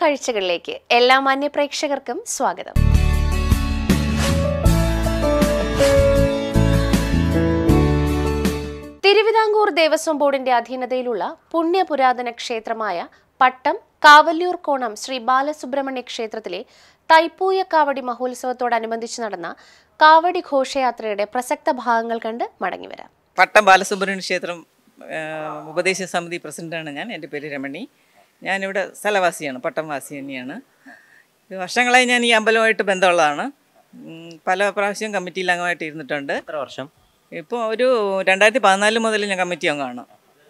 കാഴ്ചകളിലേക്ക് എല്ലാ മാന്യ പ്രേക്ഷകർക്കും സ്വാഗതം തിരുവിതാംകൂർ ദേവസ്വം ബോർഡിന്റെ അധീനതയിലുള്ള പുണ്യപുരാതന ക്ഷേത്രമായ പട്ടം കാവല്ലൂർ കോണം ശ്രീ ബാലസുബ്രഹ്മണ്യ ക്ഷേത്രത്തിലെ തൈപ്പൂയ കാവടി മഹോത്സവത്തോടനുബന്ധിച്ച് നടന്ന കാവടി ഘോഷയാത്രയുടെ പ്രസക്ത ഭാഗങ്ങൾ കണ്ട് മടങ്ങിവരാം പട്ടം ബാലസുബ്രഹ്മണ്യ ക്ഷേത്രം ആ, ഉപദേശ സമിതി പ്രസിഡൻ്റാണ് ഞാൻ എൻ്റെ പേര് രമണി ഞാനിവിടെ സ്ഥലവാസിയാണ് പട്ടം വാസി തന്നെയാണ് ഇത് വർഷങ്ങളായി ഞാൻ ഈ അമ്പലവുമായിട്ട് ബന്ധമുള്ളതാണ് ഉം, പല പ്രാവശ്യം കമ്മിറ്റിയിൽ അംഗമായിട്ട് ഇരുന്നിട്ടുണ്ട് എത്ര വർഷം ഇപ്പോൾ ഒരു രണ്ടായിരത്തി പതിനാല് മുതൽ ഞാൻ കമ്മിറ്റി അംഗമാണ്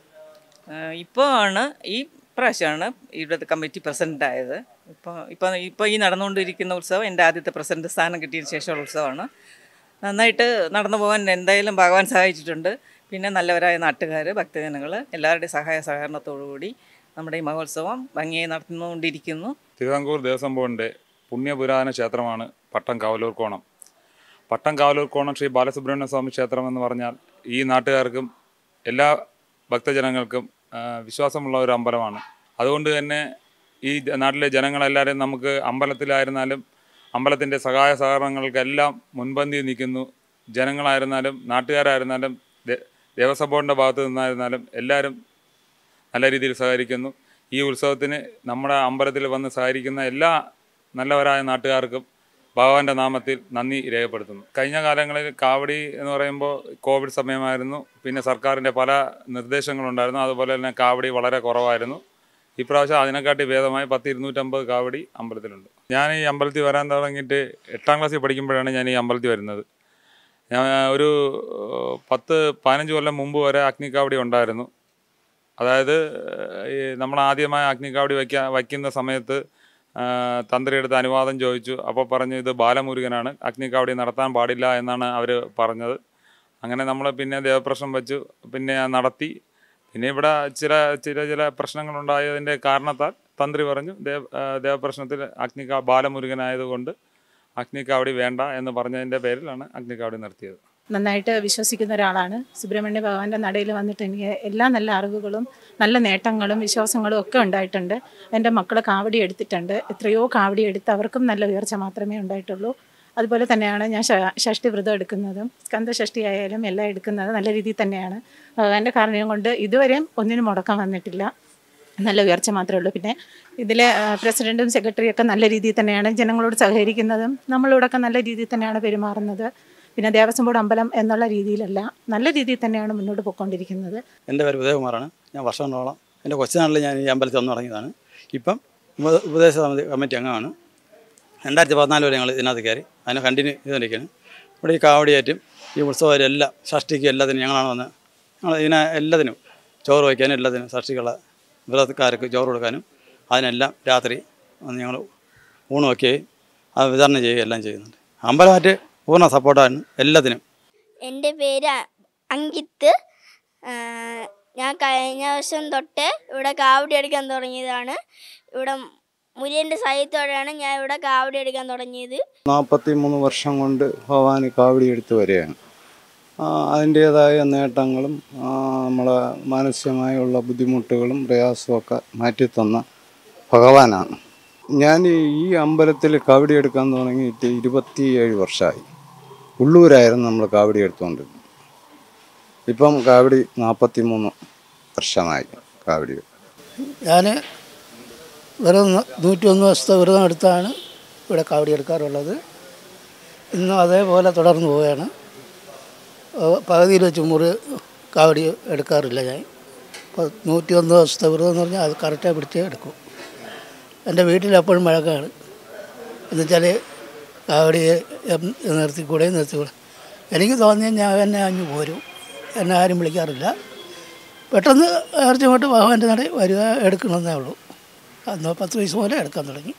ഇപ്പോൾ ആണ് ഈ പ്രാവശ്യമാണ് ഇവിടുത്തെ കമ്മിറ്റി പ്രസിഡൻ്റ് ആയത് ഇപ്പോൾ ഇപ്പോൾ ഇപ്പോൾ ഈ നടന്നുകൊണ്ടിരിക്കുന്ന ഉത്സവം എൻ്റെ ആദ്യത്തെ പ്രസിഡന്റ് സ്ഥാനം കിട്ടിയതിന് ശേഷമുള്ള ഉത്സവമാണ് നന്നായിട്ട് നടന്നു പോകാൻ എന്തായാലും ഭഗവാൻ സഹായിച്ചിട്ടുണ്ട് പിന്നെ നല്ലവരായ നാട്ടുകാർ ഭക്തജനങ്ങൾ എല്ലാവരുടെയും സഹായ സഹകരണത്തോടുകൂടി നമ്മുടെ ഈ മഹോത്സവം ഭംഗിയായി നടന്നുകൊണ്ടിരിക്കുന്നു തിരുവിതാംകൂർ ദേവസ്വം ബോർഡിൻ്റെ പുണ്യപുരാതന ക്ഷേത്രമാണ് പട്ടം കാവലൂർ കോണം പട്ടം കാവലൂർ കോണം ശ്രീ ബാലസുബ്രഹ്മണ്യ സ്വാമി ക്ഷേത്രം എന്ന് പറഞ്ഞാൽ ഈ നാട്ടുകാർക്കും എല്ലാ ഭക്തജനങ്ങൾക്കും ആ, വിശ്വാസമുള്ള ഒരു അമ്പലമാണ് അതുകൊണ്ട് തന്നെ ഈ ജ- നാട്ടിലെ ജനങ്ങളെല്ലാവരും നമുക്ക് അമ്പലത്തിലായിരുന്നാലും അമ്പലത്തിൻ്റെ സഹായ സഹകരണങ്ങൾക്കെല്ലാം മുൻപന്തിയിൽ നിൽക്കുന്നു ജനങ്ങളായിരുന്നാലും നാട്ടുകാരായിരുന്നാലും ദേ- ദേവസ്വം ബോർഡിൻ്റെ ഭാഗത്തു നിന്നായിരുന്നാലും എല്ലാവരും നല്ല രീതിയിൽ സഹകരിക്കുന്നു ഈ ഉത്സവത്തിന് നമ്മുടെ അമ്പലത്തിൽ വന്ന് സഹകരിക്കുന്ന എല്ലാ നല്ലവരായ നാട്ടുകാർക്കും ഭഗവാന്റെ നാമത്തിൽ നന്ദി രേഖപ്പെടുത്തുന്നു കഴിഞ്ഞ കാലങ്ങളിൽ കാവടി എന്ന് പറയുമ്പോൾ കോവിഡ് സമയമായിരുന്നു പിന്നെ സർക്കാരിൻ്റെ പല നിർദ്ദേശങ്ങളുണ്ടായിരുന്നു അതുപോലെ തന്നെ കാവടി വളരെ കുറവായിരുന്നു ഇപ്രാവശ്യം അതിനെക്കാട്ടി ഭേദമായി പത്ത് ഇരുന്നൂറ്റമ്പത് കാവടി അമ്പലത്തിലുണ്ട് ഞാൻ ഈ അമ്പലത്തിൽ വരാൻ തുടങ്ങിയിട്ട് എട്ടാം ക്ലാസ്സിൽ പഠിക്കുമ്പോഴാണ് ഞാൻ ഈ അമ്പലത്തിൽ വരുന്നത് ഞാൻ ഒരു ഏഹ്, പത്ത് പതിനഞ്ച് കൊല്ലം മുമ്പ് വരെ അഗ്നിക്കാവടി ഉണ്ടായിരുന്നു അതായത് ഏഹ്, ഈ നമ്മൾ ആദ്യമായി അഗ്നിക്കാവടി വയ്ക്കാൻ വയ്ക്കുന്ന സമയത്ത് ആഹ്, തന്ത്രിയെടുത്ത് അനുവാദം ചോദിച്ചു അപ്പോൾ പറഞ്ഞു ഇത് ബാലമുരുകനാണ് അഗ്നിക്കാവടി നടത്താൻ പാടില്ല എന്നാണ് അവർ പറഞ്ഞത് അങ്ങനെ നമ്മൾ പിന്നെ ദേവപ്രശ്നം വെച്ചു പിന്നെ നടത്തി പിന്നെ ഇവിടെ ചില ചില ചില പ്രശ്നങ്ങളുണ്ടായതിൻ്റെ കാരണത്താൽ തന്ത്രി പറഞ്ഞു ദേവ ആഹ്, ദേവപ്രശ്നത്തിൽ അഗ്നിക്കാ ബാലമുരുകനായതുകൊണ്ട് അഗ്നിക്കാവടി വേണ്ട എന്ന് പറഞ്ഞതിൻ്റെ പേരിലാണ് അഗ്നിക്കാവടി നിർത്തിയത് നന്നായിട്ട് വിശ്വസിക്കുന്ന ഒരാളാണ് സുബ്രഹ്മണ്യ ഭഗവാന്റെ നടയിൽ വന്നിട്ട് എനിക്ക് എല്ലാ നല്ല അറിവുകളും നല്ല നേട്ടങ്ങളും വിശ്വാസങ്ങളും ഒക്കെ ഉണ്ടായിട്ടുണ്ട് എൻ്റെ മക്കൾ കാവടി എടുത്തിട്ടുണ്ട് എത്രയോ കാവടി എടുത്ത് അവർക്കും നല്ല ഉയർച്ച മാത്രമേ ഉണ്ടായിട്ടുള്ളൂ അതുപോലെ തന്നെയാണ് ഞാൻ ഷ- ഷഷ്ടി വ്രതം എടുക്കുന്നതും സ്കന്ധ ഷഷ്ടി ആയാലും എല്ലാം എടുക്കുന്നത് നല്ല രീതിയിൽ തന്നെയാണ് ഭഗവാന്റെ കാരണവും കൊണ്ട് ഇതുവരെയും ഒന്നിനും മുടക്കം വന്നിട്ടില്ല നല്ല ഉയർച്ച മാത്രമേ ഉള്ളൂ പിന്നെ ഇതിലെ ആ, പ്രസിഡന്റും സെക്രട്ടറിയും ഒക്കെ നല്ല രീതിയിൽ തന്നെയാണ് ജനങ്ങളോട് സഹകരിക്കുന്നതും നമ്മളോടൊക്കെ നല്ല രീതിയിൽ തന്നെയാണ് പെരുമാറുന്നത് പിന്നെ ദേവസ്വം ബോർഡ് അമ്പലം എന്നുള്ള രീതിയിലല്ല നല്ല രീതിയിൽ തന്നെയാണ് മുന്നോട്ട് പോയിക്കൊണ്ടിരിക്കുന്നത് എൻ്റെ പേര് ഉദയകുമാറാണ് ഞാൻ വർഷങ്ങളോളം എൻ്റെ കൊച്ചുനാളിൽ ഞാൻ ഈ അമ്പലത്തിൽ വന്നു തുടങ്ങിയതാണ് ഇപ്പം ഉപ- ഉപദേശ സമിതി കമ്മിറ്റി അംഗമാണ് രണ്ടായിരത്തി പതിനാല് വരെ ഞങ്ങൾ ഇതിനകത്ത് കയറി അതിനെ കണ്ടിന്യൂ ചെയ്തുകൊണ്ടിരിക്കുകയാണ് ഇവിടെ ഈ കാവടിയേറ്റും ഈ ഉത്സവം എല്ലാം ഷഷ്ടിക്കും എല്ലാത്തിനും ഞങ്ങളാണ് വന്ന് ഞങ്ങൾ ഇതിനെ എല്ലാത്തിനും ചോറ് വയ്ക്കാനും എല്ലാത്തിനും ഷഷ്ടിക്കുള്ള വ്രതക്കാർക്ക് ചോറ് കൊടുക്കാനും അതിനെല്ലാം രാത്രി വന്ന് ഞങ്ങൾ ഊണ് വയ്ക്കുകയും അത് വിതരണം ചെയ്യുകയും എല്ലാം ചെയ്യുന്നുണ്ട് അമ്പലമായിട്ട് പൂർണ്ണ സപ്പോർട്ടാണ് എല്ലാത്തിനും എൻ്റെ പേര് അ- അങ്കിത്ത് ആ, ഞാൻ കഴിഞ്ഞ വർഷം തൊട്ട് ഇവിടെ കാവടി എടുക്കാൻ തുടങ്ങിയതാണ് ഇവിടെ മുരിയൻ്റെ സഹായത്തോടെയാണ് ഞാൻ ഇവിടെ കാവടി എടുക്കാൻ തുടങ്ങിയത് നാൽപ്പത്തി മൂന്ന് വർഷം കൊണ്ട് ഭവാനി കാവടി എടുത്തു വരികയാണ് ആ, അതിൻ്റേതായ നേട്ടങ്ങളും ആ, നമ്മളെ മാനസികമായുള്ള ബുദ്ധിമുട്ടുകളും പ്രയാസമൊക്കെ മാറ്റിത്തന്ന ഭഗവാനാണ് ഞാൻ ഈ- ഈ അമ്പലത്തിൽ കാവടി എടുക്കാൻ തുടങ്ങിയിട്ട് ഇരുപത്തിയേഴ് വർഷമായി ഉള്ളൂരായിരുന്നു നമ്മൾ കാവടി എടുത്തുകൊണ്ടിരുന്നത് ഇപ്പം കാവടി നാൽപ്പത്തി മൂന്ന് വർഷമായി കാവടി ഞാൻ വെറും നൂറ്റിയൊന്ന് ദിവസത്തെ വ്രതം എടുത്താണ് ഇവിടെ കാവടി എടുക്കാറുള്ളത് ഇന്നും അതേപോലെ തുടർന്ന് പോവുകയാണ് ഏഹ് പകുതിയിൽ വെച്ച് മുറി കാവടി എടുക്കാറില്ല ഞാൻ അപ്പോൾ നൂറ്റിയൊന്ന് ദിവസത്തെ വ്രതം എന്ന് പറഞ്ഞാൽ അത് കറക്റ്റായി പിടിച്ചേ എടുക്കും എൻ്റെ വീട്ടിൽ എപ്പോഴും വഴക്കാണ് എന്നുവെച്ചാൽ കാവടിയെ എം- നിർത്തിക്കൂടെ നിർത്തിക്കൂടെ എനിക്ക് തോന്നിയാൽ ഞാൻ എന്നെ അഞ്ഞു പോരും എന്നെ ആരും വിളിക്കാറില്ല പെട്ടെന്ന് ഇറച്ചിങ്ങോട്ട് ഭഗവാന്റെ നട വരിക എടുക്കണമെന്നേ ഉള്ളൂ അന്ന് പത്ത് വയസ്സ് മുതലേ എടുക്കാൻ തുടങ്ങി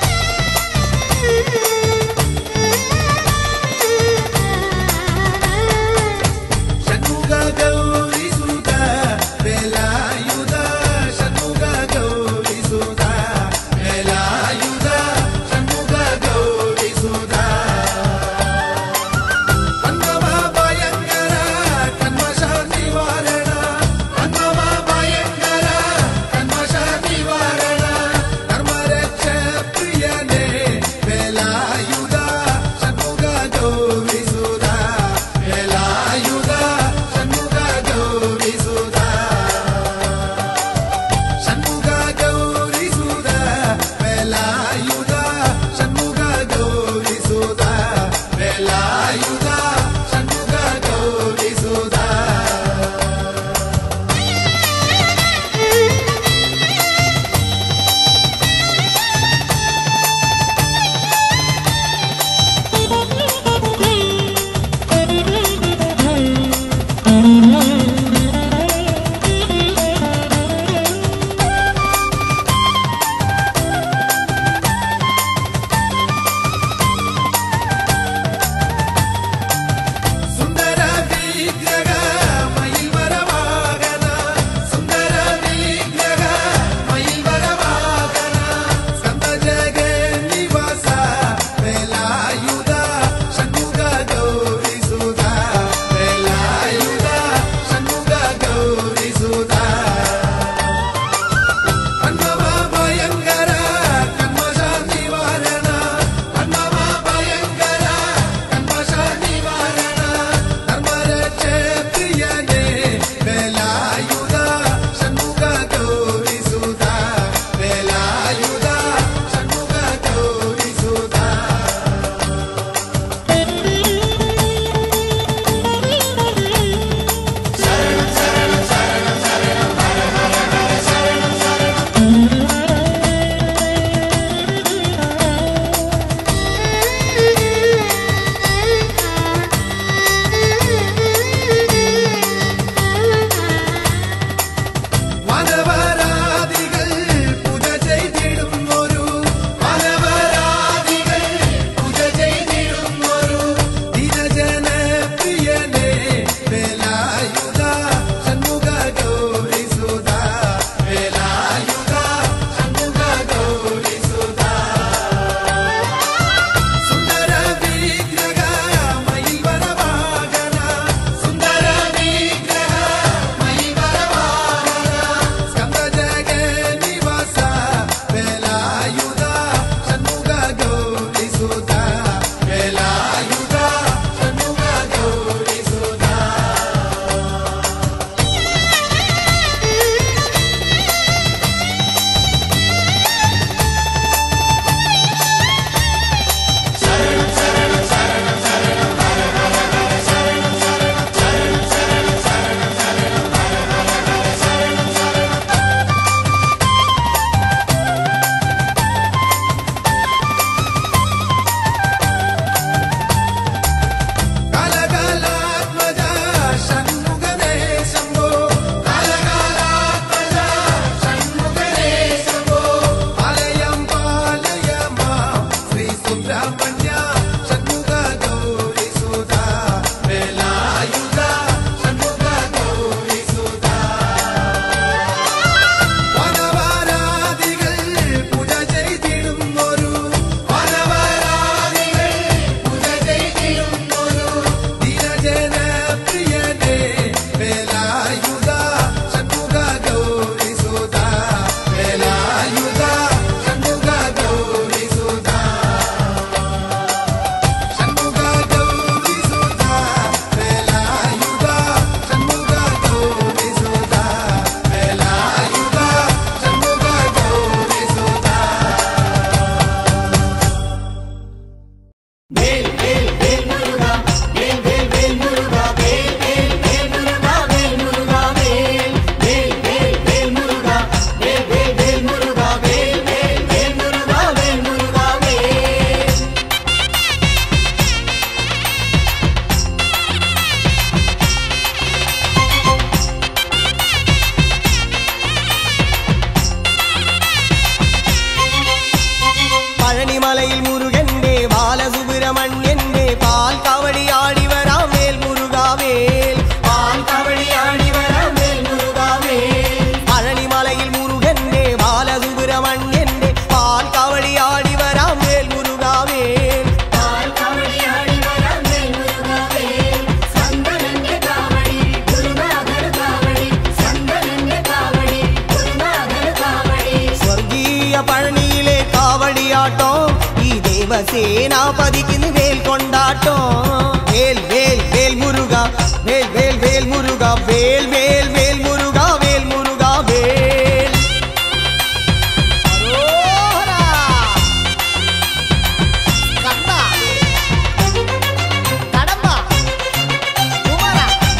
Thank you. ദേവസേനാപതിക്ക് വേൽ കൊണ്ടാട്ടോ വേൽ വേൽ വേൽ മുരുക വേൽ വേൽ വേൽ മുരുക വേൽ വേൽ വേൽ മുരുക വേൽ മുരുക വേൽ ഹരോഹര. കണ്ട. കടമ്പ. കുമര.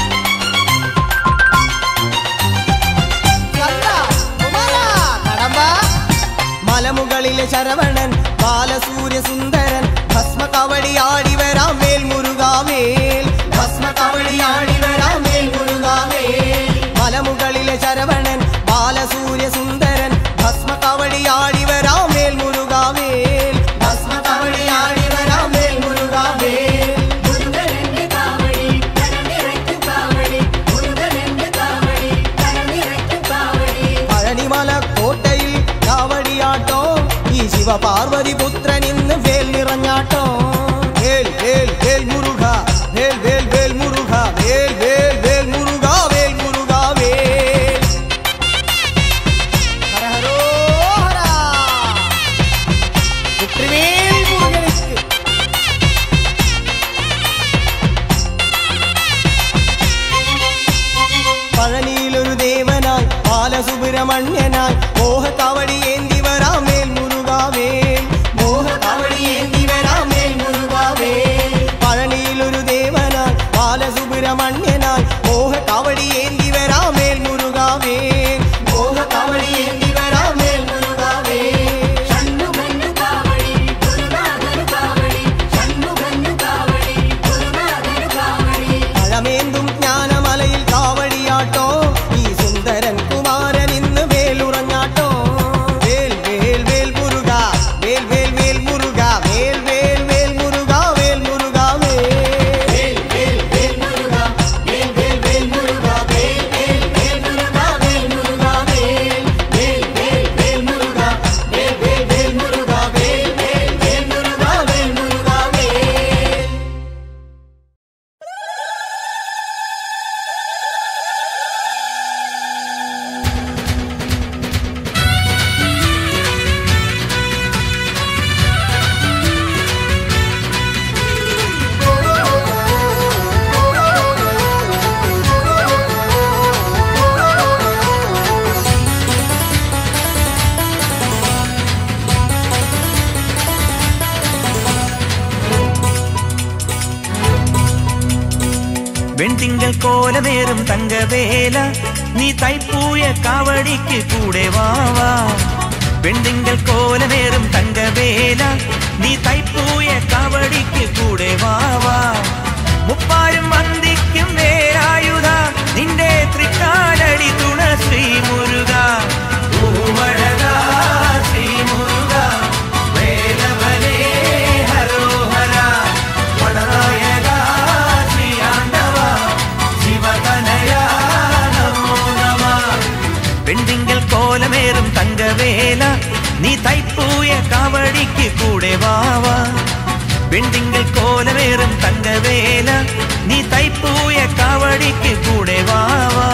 കണ്ട. കുമര. കടമ്പ. മലമുകളിലെ ശരവണൻ ബാലസൂര്യ സുന്ദരൻ ഭസ്മ കവടിയാടി വരാം മേൽ മുരുകാവേൽ ഭസ്മ കവടിയാടി വരാം മേൽ മുരുകാവേൽ മലമുകളിലെ ശരവണൻ ബാലസൂര്യ സുന്ദരൻ ഭസ്മ കവടിയാടി വരാം മേൽ മുരുകാവേൽ ഭസ്മ കവടിയാടി വരാം മേൽ മുരുകാവേൽ പഴനിമല കോട്ടയിൽ കാവടിയാട്ടോ ഈ ശിവപാർവതി പുത്രൻ ഇന്ന് വേൽ നിറഞ്ഞാട്ടോ വേൽ വേൽ വേൽ മുരുക വേൽ വേൽ വേൽ മുരുക വേൽ വേൽ വേൽ മുരുക വേൽ മുരുക വേൽ ഹര ഹരോ ഹര. വെற்றிവേൽ മുരുകനുക്ക് പഴനിയിലൊരു ദേവനായി ബാലസുബ്രഹ്മണ്യനായി മോഹക്കവടി ഏന്തി വരാം മേൽ മുരുകാവേൽ മോഹക്കവടി ഏന്തി വരാം മേൽ മുരുകാവേൽ പഴനിയിലൊരു ദേവനായി ബാലസുബ്രഹ്മണ്യനായി മോഹക്കവടി ഏന്തി വരാം മേൽ മുരുകാവേൽ മോഹക്കവടി ഏന്തി വരാം മേൽ മുരുകാവേൽ പഴമേന്തും ജ്ഞാനമലയിൽ കാവടിയാട്ടോ ഈ സുന്ദരൻ കുമാരൻ ഇന്ന് വേലുറഞ്ഞാട്ടോ വേൽ വേൽ വേൽ മുരുക വേൽ വേൽ വേൽ മുരുക വേൽ വേൽ വേൽ മുരുക വേൽ മുരുക വേൽ വേൽ വേൽ മുരുക വേൽ വേൽ വേൽ മുരുക വേൽ വേൽ വേൽ മുരുക വേൽ മുരുക വേൽ വേൽ വേൽ വേൽ മുരുക വേൽ വേൽ വേൽ മുരുക വേൽ വേൽ വേൽ മുരുക വേൽ മുരുക വേൽ வெண்திங்கள் கோலமேறும் தங்கவேல நீ தைப்பூய காவடிக்கு கூட வாவா வெண்திங்கள் கோலமேறும் தங்கவேல நீ தைப்பூய காவடிக்கு கூட வாவா മുപ്പാരും വന്ദിക്കും വേരായുധ നിന്റെ തൃക്കാലടി തുണ ശ്രീ മുരുക പൂവഴക ശ്രീ മുരുക വേലവനേ ഹരോഹര വടനായക ശ്രീ ആണ്ടവ ശിവതനയ നമോ നമ പെണ്ടിങ്കൽ കോലമേറും തങ്കവേല നീ തൈപ്പൂയ കാവടിക്ക് കൂടെ വാവാ വെണ്ടിങ്കൽ കോലമേറും തങ്കവേല നീ തൈപ്പൂയ കാവടിക്ക് കൂടെ വാവാ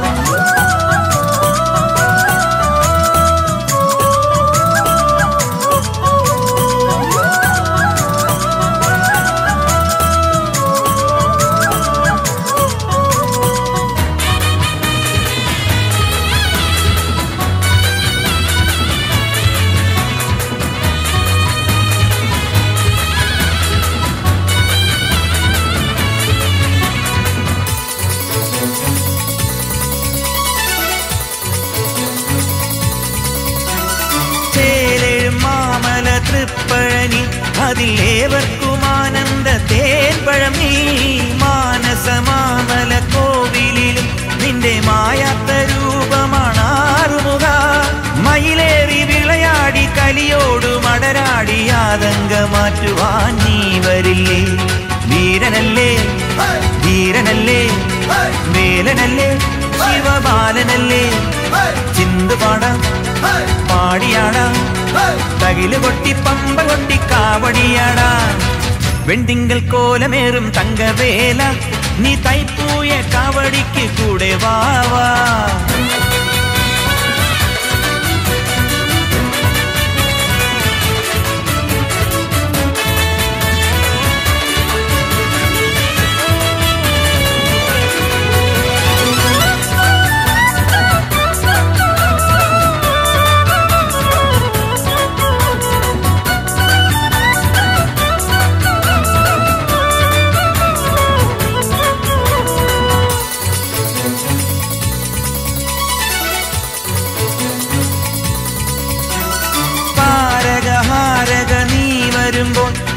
ചേലേഴും മാമല തൃപ്പഴനി അതിൽ ഏവർക്കും ആനന്ദ തേൻപഴം നീ മാനസ മാമല കോവിലിലും നിന്റെ മായാത്ത രൂപമാണ് ആറുമുഖ മയിലേറി വിളയാടി കലിയോടു മടരാടി ആതങ്ക മാറ്റുവാൻ നീ വരില്ലേ വീരനല്ലേ ധീരനല്ലേ വേലനല്ലേ ശിവബാലനല്ലേ ചിന്തുപാടാം പാടിയാടാം തകില് കൊട്ടി പമ്പ കൊട്ടി കാവടിയാടാ വെണ്ടിങ്കൽ കോലമേറും തങ്കവേല നീ തൈപ്പൂയ കാവടിക്ക് കൂടെ വാവാ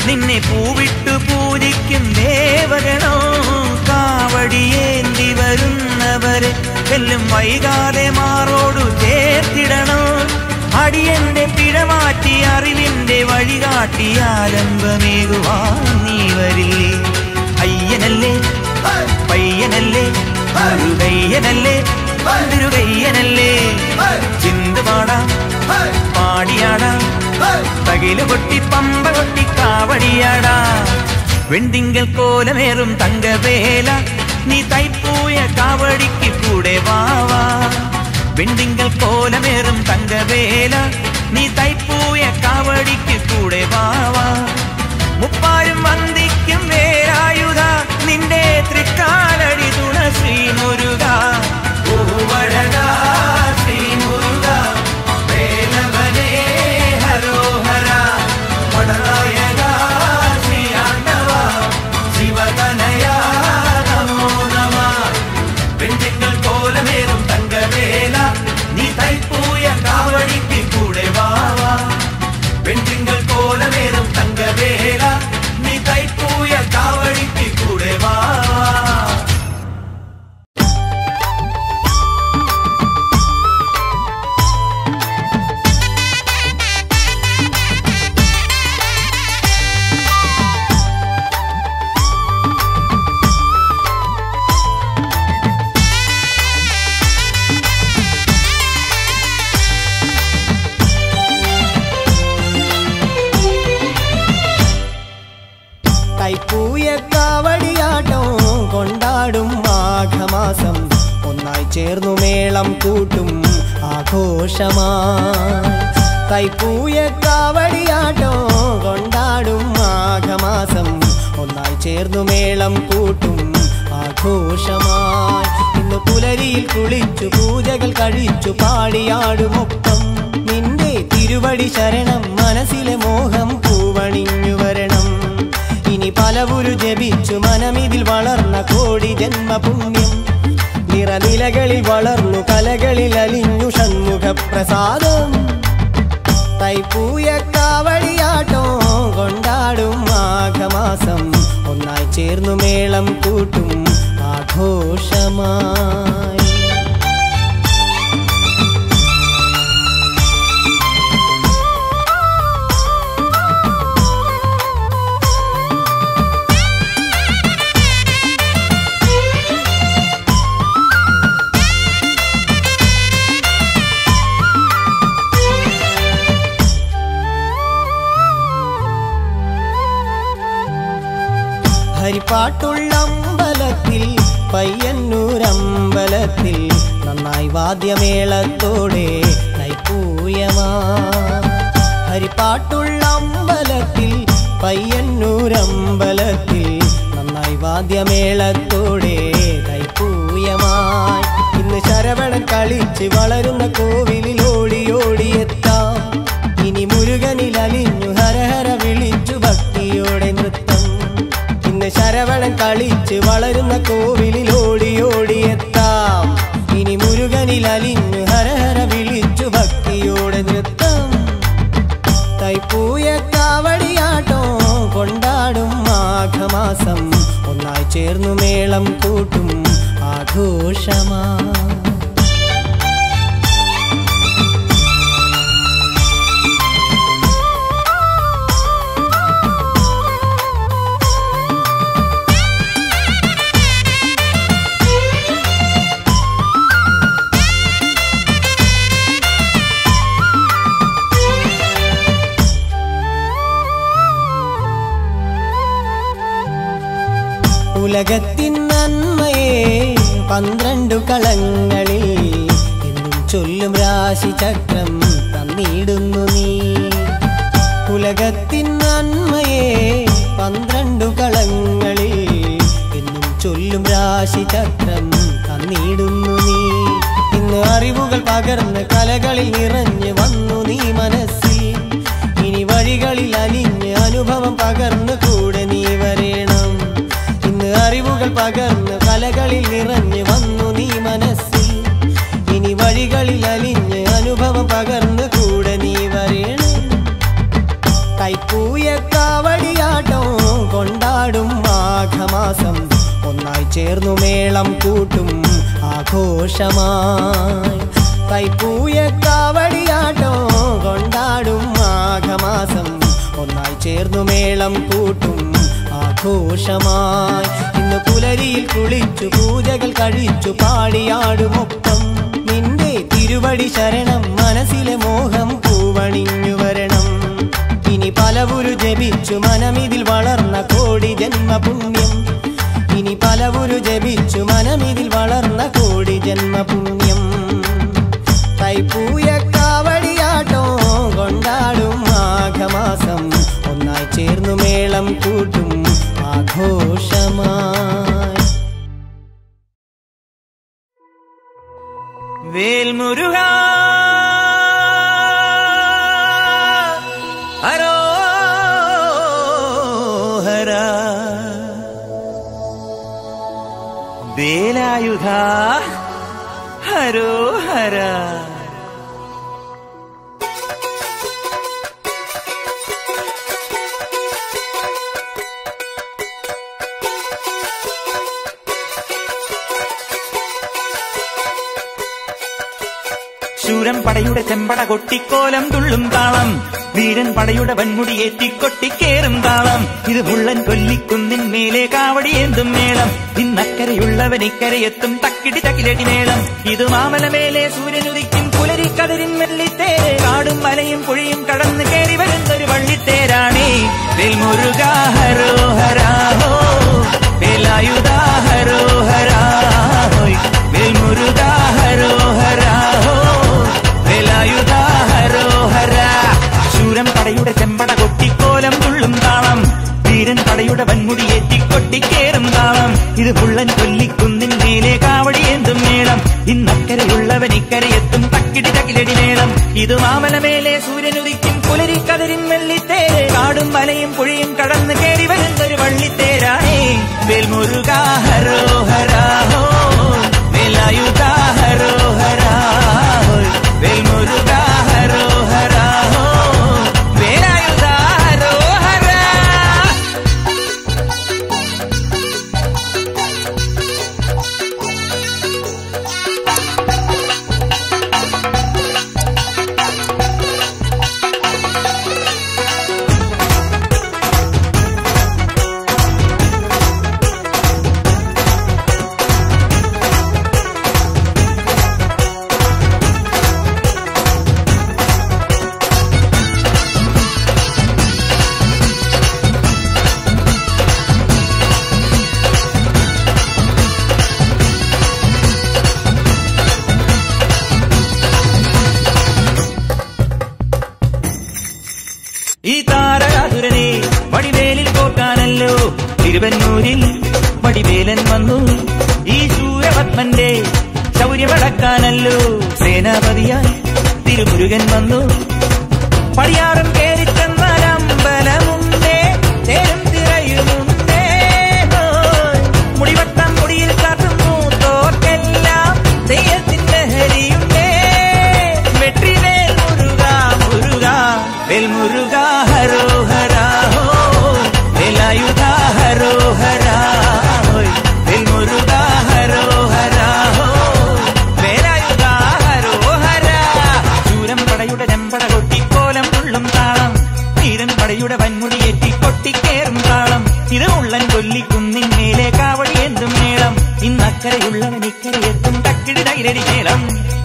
നിന്നെ പൂവിട്ടു പൂജിക്കും ദേവഗണോ കാവടിയേന്തി വരുന്നവരെ എല്ലും വൈകാതെ മാറോടു ചേർത്തിടണോ അടിയന്റെ പിഴമാറ്റി അറിവിന്റെ വഴികാട്ടി ആരംഭമേകുവാൻ നീ വരില്ലേ അയ്യനല്ലേ പയ്യനല്ലേ മുരുകയ്യനല്ലേ തിരുകയ്യനല്ലേ ചിന്ത് പാടാം പാടിയാടാം തകില് കൊട്ടി പമ്പ കൊട്ടി കാവടിയാടാ വെണ്ടിങ്കൽ കോലമേറും തങ്കവേല നീ തൈപ്പൂയ കാവടിക്ക് കൂടെ വാവാ വെണ്ടിങ്കൽ കോലമേറും തങ്കവേല നീ തൈപ്പൂയ കാവടിക്ക് കൂടെ വാവാ മുപ്പാരും വന്ദിക്കും വേരായുധ നിന്റെ തൃക്കാലടി തുണ ശ്രീ മുരുക പൂവഴക ശ്രീ മുരുക വേലവനേ ഹരോഹര പടനായക ശ്രീ ആണ്ടവ ശിവതനയ നമോ നമ വെഞ്ചിങ്ങൾ കോലമേറും തങ്കവേല നീ തൈപ്പൂയ കാവടിക്ക് കൂടെ വാവാ വെഞ്ചിങ്ങൾ കോലമേറും തങ്കവേല നീ തൈപ്പൂയ കാവടിക്ക് കൂടെ വാവാ കൈപ്പൂയ കാവടിയാട്ടം കൊണ്ടാടും മാഘമാസം ഒന്നായി ചേർന്നു മേളം കൂട്ടും ആഘോഷമാ കൈപ്പൂയ കാവടിയാട്ടം കൊണ്ടാടും മാഘമാസം ഒന്നായി ചേർന്നു മേളം കൂട്ടും ആഘോഷമായി ഇന്ന് പുലരിയിൽ കുളിച്ചു പൂജകൾ കഴിച്ചു പാടിയാടുമൊപ്പം നിന്റെ തിരുവടി ശരണം മനസ്സിലെ മോഹം പൂവണിഞ്ഞു വരണം ഇനി പലവുരു ജപിച്ചു മനമിതിൽ വളർന്ന കോടി ജന്മപുണ്യം നിറനിലകളിൽ വളർന്നു കലകളിൽ അലിഞ്ഞു ഷൺമുഖ പ്രസാദം തൈപ്പൂയ കാവടിയാട്ടോ കൊണ്ടാടും മാഘമാസം ഒന്നായി ചേർന്നു മേളം കൂട്ടും ആഘോഷമായി ഹരിപ്പാട്ടുള്ള അമ്പലത്തിൽ പയ്യന്നൂരമ്പലത്തിൽ നന്നായി വാദ്യമേളത്തോടെ നൈപ്പൂയമാ ഹരിപ്പാട്ടുള്ള അമ്പലത്തിൽ പയ്യന്നൂരമ്പലത്തിൽ നന്നായി വാദ്യമേളത്തോടെ കൈപ്പൂയമായി ഇന്ന് ശരവണൻ കളിച്ച് വളരുന്ന കോവിലിൽ ഓടി ഓടിയെത്താം ഇനി മുരുകനിൽ അലിഞ്ഞു ഹരഹര വിളിച്ചു ഭക്തിയോടെ നൃത്തം ഇന്ന് ശരവണൻ കളിച്ച് വളരുന്ന കോവിലിൽ ഓടി ഓടിയെത്താം ഇനി മുരുകനിൽ അലിഞ്ഞു ഹരഹര വിളിച്ചു ഭക്തിയോടെ നൃത്തം തൈപ്പൂയ കാവടിയാട്ടോ കൊണ്ടാടും മാഘമാസം ഒന്നായി ചേർന്നു മേളം കൂട്ടും ആഘോഷമാ ഉലകത്തിൻ നന്മയെ പന്ത്രണ്ടു കളങ്ങളിൽ എന്നും ചൊല്ലും രാശി ചക്രം തന്നിടുന്നു നീ ഉലകത്തിൻ നന്മയെ പന്ത്രണ്ടു കളങ്ങളിൽ എന്നും ചൊല്ലും രാശി ചക്രം തന്നിടുന്നു നീ ഇന്ന് അറിവുകൾ പകർന്ന് കലകളിൽ നിറഞ്ഞ് വന്നു നീ മനസ്സിൽ ഇനി വഴികളിൽ അലിഞ്ഞ് അനുഭവം പകർന്ന് കൂടെ നീ വരേണം ഇന്ന് അറിവുകൾ പകർന്ന് കലകളിൽ നിറഞ്ഞ് വന്നു നീ മനസ്സിൽ ഇനി വഴികളിൽ അലിഞ്ഞ് അനുഭവം പകർന്ന് കൂടെ നീ വരേണം കൈപ്പൂയ കാവടിയാട്ട ചേർന്നു മേളം കൂട്ടും ആഘോഷമായി തൈപ്പൂയ കാവടിയാട്ടോ കൊണ്ടാടും മാഘമാസം ഒന്നായി ചേർന്നു മേളം കൂട്ടും ആഘോഷമായി ഇന്ന് പുലരിയിൽ കുളിച്ചു പൂജകൾ കഴിച്ചു പാടിയാടുമൊപ്പം നിന്റെ തിരുവടി ശരണം മനസ്സിലെ മോഹം പൂവണിഞ്ഞു വരണം ഇനി പലവുരു ജപിച്ചു മനമിതിൽ വളർന്ന കോടി ജന്മ പുണ്യം ഇനി പലവുരു ജപിച്ചു മനമിതിൽ വളർന്ന കോടി ജന്മ പുണ്യം തൈപ്പൂയ കാവടിയാട്ടോ കൊണ്ടാടും മാഘമാസം ഒന്നായി ചേർന്നു മേളം കൂട്ടും ആഘോഷമായി വേൽമുരുക ഹരോ ഹര വേലായുധ ഹരോ ഹര ശൂരൻ പടയുടെ ചെമ്പട കൊട്ടിക്കോലം തുള്ളും താളം വീരൻ പടയുടെ വൻമുടി ഏറ്റിക്കൊട്ടിക്കേറും താളം ഇത് മുള്ളൻ കൊല്ലിക്കുന്നിൻ മേലെ കാവടിയേന്തും മേളം ഇന്നക്കരയുള്ളവൻ ഇക്കരയെത്തും തക്കിടി തക്കിലടി മേളം ഇത് മാമലമേലെ സൂര്യനുദിക്കും പുലരിക്കതിരിൻ വെള്ളിത്തേര് കാടും മലയും പുഴയും കടന്നു കയറി വരുന്നൊരു വള്ളിത്തേരാണേ വെൽമുരുക ഹരോ ഹരാഹോ വേലായുധ ഹരോ ഹരാഹോയ് വെൽമുരുക ഹരോ ഹരാഹോ വേലായുധ ഹരോ ഹര ശൂരൻ പടയുടെ ചെമ്പട കൊട്ടിക്കോലം തുള്ളും താളം വീരൻ പടയുടെ വൻമുടി ഏറ്റിക്കൊട്ടിക്കേറും താളം ഇത് പുള്ളൻ കൊല്ലിക്കുന്നിൻ മേലെ കാവടിയേന്തും മേളം ഇന്നക്കരയുള്ളവൻ ഇക്കരയെത്തും തക്കിടി തകിലടി മേളം ഇത് മാമലമേലെ സൂര്യനുദിക്കും പുലരിക്കതിരിൻ വെള്ളിത്തേര് കാടും മലയും പുഴയും കടന്നു കയറി വരുന്നൊരു വള്ളിത്തേരാണേ വേൽമുരുക ഹരോ ഹരാഹോ വേലായുധ ഹരോ ഹരാഹോ വേൽമുരുക ഹരോ ഹരാഹോ വേലായുധ ഹരോ ഹരാ ഈ താരകാസുരനെ വടിവേലിൽ പോക്കാനല്ലോ തിരുവന്നൂരിൽ വടിവേലൻ വന്നു ഈ ശൂരപത്മന്റെ ശൗര്യമടക്കാനല്ലോ സേനാപതിയായി തിരുമുരുകൻ വന്നു പടിയാറും കേറി ചെന്നാലമ്പലമുണ്ടേ തേരും തിരയുമുണ്ടേ ഹോയ്. മുടിവട്ടം മുടിയിൽ കാട്ടുന്നു തോക്കെല്ലാം തെയ്യത്തിന്റെ ഹരിയുണ്ടേ വെற்றிവേൽ മുരുക മുരുക വേൽ മുരുക ഹരോ ഹരാ ഹോ വേലായുധ ഹരോ ഹരാ ഹോയ്. വേൽ മുരുക ഹരോ ഹരാ ഹോ വേലായുധ ഹരോ ഹരാ ചൂരം പടയുടെ ചെമ്പട കൊട്ടിക്കോലം തുള്ളും താളം തീരൻ പടയുടെ വൻമുടിയേറ്റി കൊട്ടിക്കേറും താളം ഇത് ഉള്ളൻ കൊല്ലിക്കുന്നിൻ മേലെ കാവടി എന്തും മേളം ഇന്നക്കരയുള്ളവൻ ഇക്കരയെത്തും തക്കിടി തകിലടി മേളം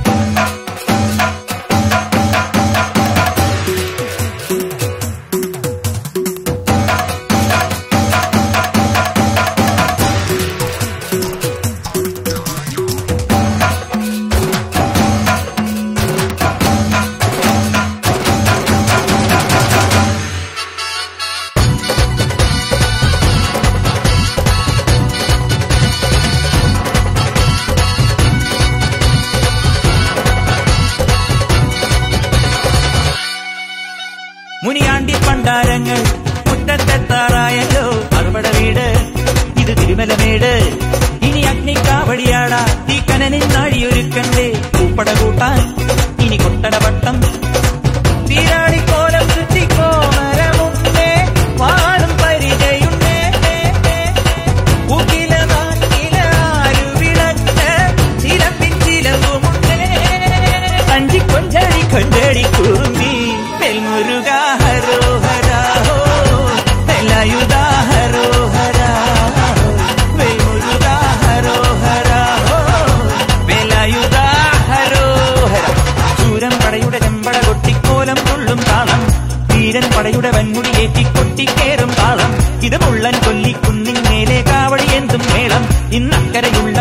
മുനിയാണ്ടി പണ്ടാരങ്ങൾ മുറ്റത്തെത്താറായല്ലോ അറുപട വീട് ഇത് തിരുമലമേട് ഇനി അഗ്നിക്കാവടിയാടാ തീ കനനിൻ നാഴിയൊരുക്കണ്ടേ പൂപ്പട കൂട്ടാൻ ഇനി കൊട്ടടവട്ടം തീരാളിക്കോലം ചുറ്റിക്കോ മരമുണ്ടേ വാളും പരിചയുണ്ടേ പൂക്കില നാക്കില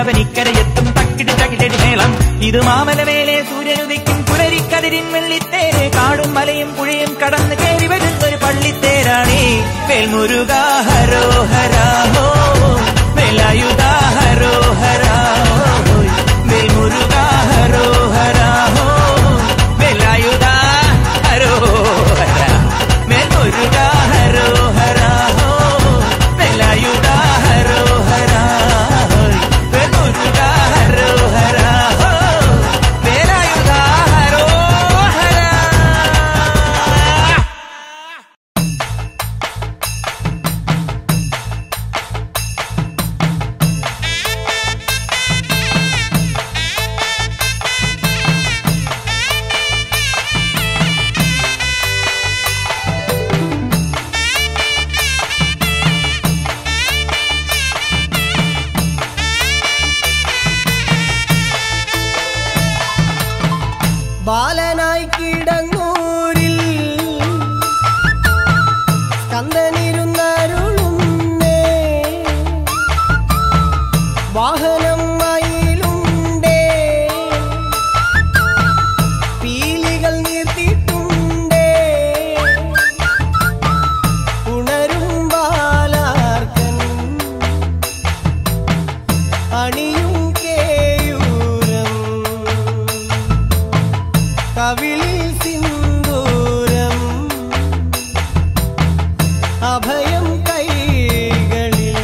അവനിക്കരയെത്തും തക്കിട്ട് തകിടടി മേളം ഇത് മാമലമേലെ സൂര്യനുദിക്കും പുലരിക്കതിരിൻ വെള്ളിത്തേര് കാടും മലയും പുഴയും കടന്ന് കയറി വരുന്നൊരു പള്ളിത്തേരാണേ വേൽമുരുക ഹരോ ഹരാഹോ വേലായുധ ഹരോ ഹരാഹോ വേൽമുരുക ഹരോ ഹരാഹോ വേലായുധ ഹരോ ഹരാ വേൽമുരുക ഹരോ ഹരാഹോ വേലായുധ ഹരോ ഹരാഹോ വേൽമുരുക ഹരോ ഹരാഹോ വേലായുധ ഹരോ ഹരാ ബാലനായി കിടങ്ങൂരിൽ സ്കന്ദനിരുന്നരുളുന്നേ വാഹനം മയിലുണ്ടേ പീലികൾ നീർത്തിട്ടുണ്ടേ ഉണരും ബാലാർക്കൻ അണിയും കേയൂരം കവിളിൽ സിന്ദൂരം അഭയം കൈകളിൽ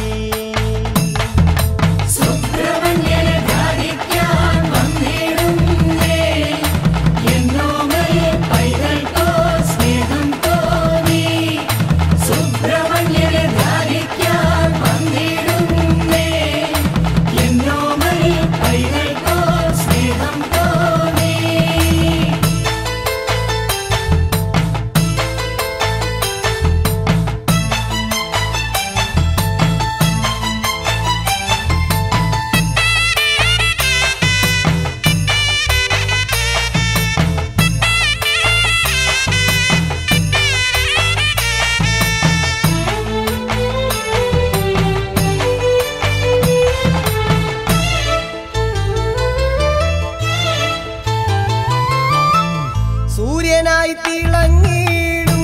സൂര്യനായി തിളങ്ങിടും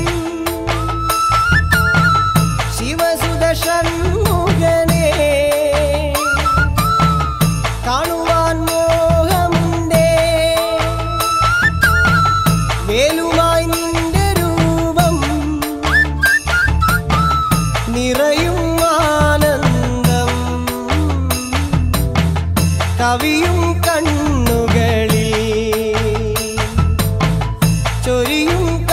ശിവസുത ഷൺമുഖനെ കാണുവാൻ മോഹമുണ്ടേ വേലുമായി നിന്റെ രൂപം നിറയും ആനന്ദം കവിയും കണ്ണുകളിൽ ചൊരിയും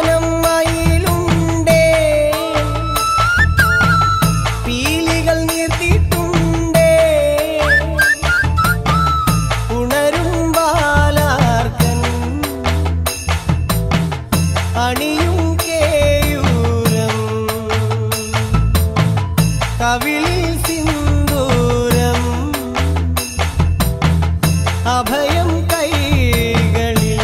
മാനം മയിലുണ്ടേ പീലികൾ നീർത്തിട്ടുണ്ടേ ഉണരും ബാലാർക്കൻ അണിയും കേയൂരം കവിളിൽ സിന്ദൂരം അഭയം കൈകളിൽ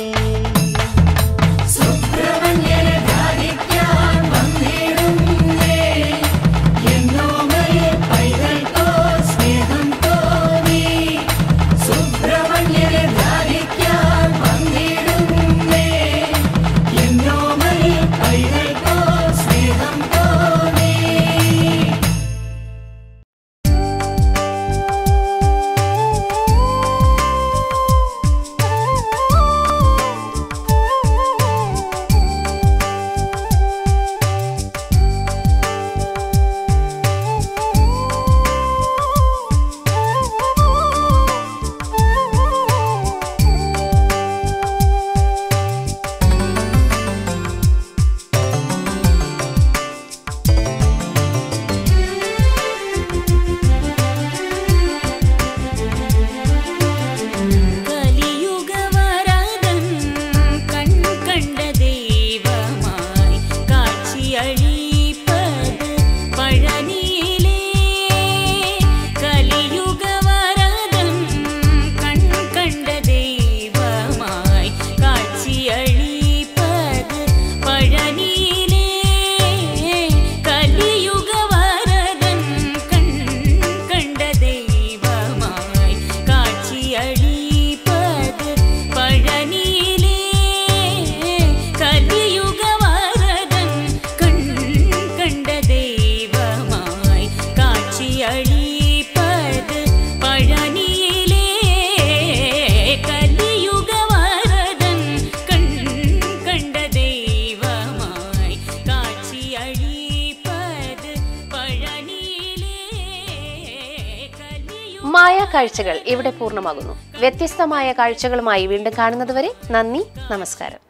കലിയുഗവരദൻ കൺ കണ്ട ദൈവമായി കാഴ്ചയളിപ്പത് പഴനിയിലേ കലിയുഗവരദൻ കൺ കണ്ട ദൈവമായി കാഴ്ചയളിപ്പത് പഴനിയിലേ കലിയുഗവരദൻ കൺ കണ്ട ദൈവമായി കാഴ്ചയളിപ്പത് പഴനിയിലേ കലിയുഗവരദൻ കൺ കണ്ട ദൈവമായി കാഴ്ചയളിപ്പത് പഴനിയിലേ കലിയുഗവരദൻ കൺ കണ്ട ദൈവമായി കാഴ്ചയളിപ്പത് പഴനിയിലേ മായ കാഴ്ചകൾ ഇവിടെ പൂർണ്ണമാകുന്നു വ്യത്യസ്തമായ കാഴ്ചകളുമായി വീണ്ടും കാണുന്നതുവരെ നന്ദി നമസ്കാരം